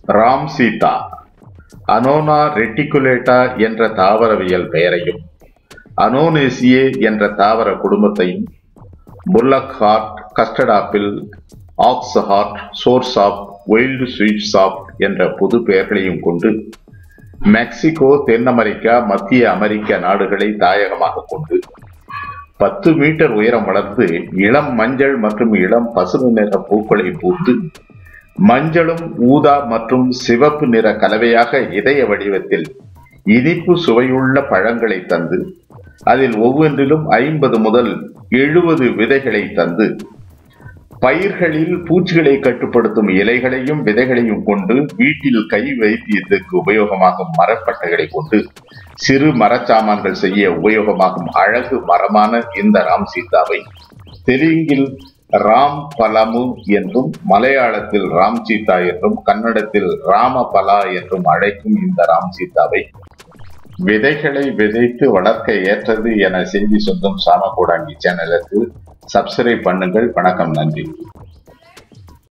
ராம் சீதா அனோனா ரெட்டிகுலேட்டா என்ற தாவரவியல் பெயரையும் அனோனேசியே என்ற தாவர குடும்பத்தையும் bullock heart custard apple ox heart soursop wild sweet சாப் என்ற புது பெயர்களையும் கொண்டு மெக்சிகோ தென் அமெரிக்கா மத்திய அமெரிக்க நாடுகளை தாயகமாக கொண்டு பத்து மீட்டர் உயரம் வளர்ந்து இளம் மஞ்சள் மற்றும் இளம் பசுமை நிற பூக்களை பூத்து மஞ்சளும் ஊதா மற்றும் சிவப்பு நிற கலவையாக இதய வடிவத்தில் இனிப்பு சுவையுள்ள பழங்களை தந்து அதில் ஒவ்வொன்றிலும் ஐம்பது முதல் எழுபது விதைகளை தந்து பயிர்களில் பூச்சிகளை கட்டுப்படுத்தும் இலைகளையும் விதைகளையும் கொண்டு வீட்டில் கை வைத்தியத்துக்கு உபயோகமாகும் மரப்பட்டைகளை கொண்டு சிறு மரச்சாமான்கள் செய்ய உபயோகமாகும் அழகு மரமான இந்த ராம் சீதாவை தெலுங்கில் ராம் பலமு என்றும் மலையாளத்தில் ராம் சீதா என்றும் கன்னடத்தில் ராம பலா என்றும் அழைக்கும் இந்த ராம் சீதாவை விதைகளை விதைத்து வளர்க்க ஏற்றது என செய்தி சொந்தம் சாமகோடாங்கி சேனலுக்கு சப்ஸ்கிரைப் பண்ணுங்கள் வணக்கம் நன்றி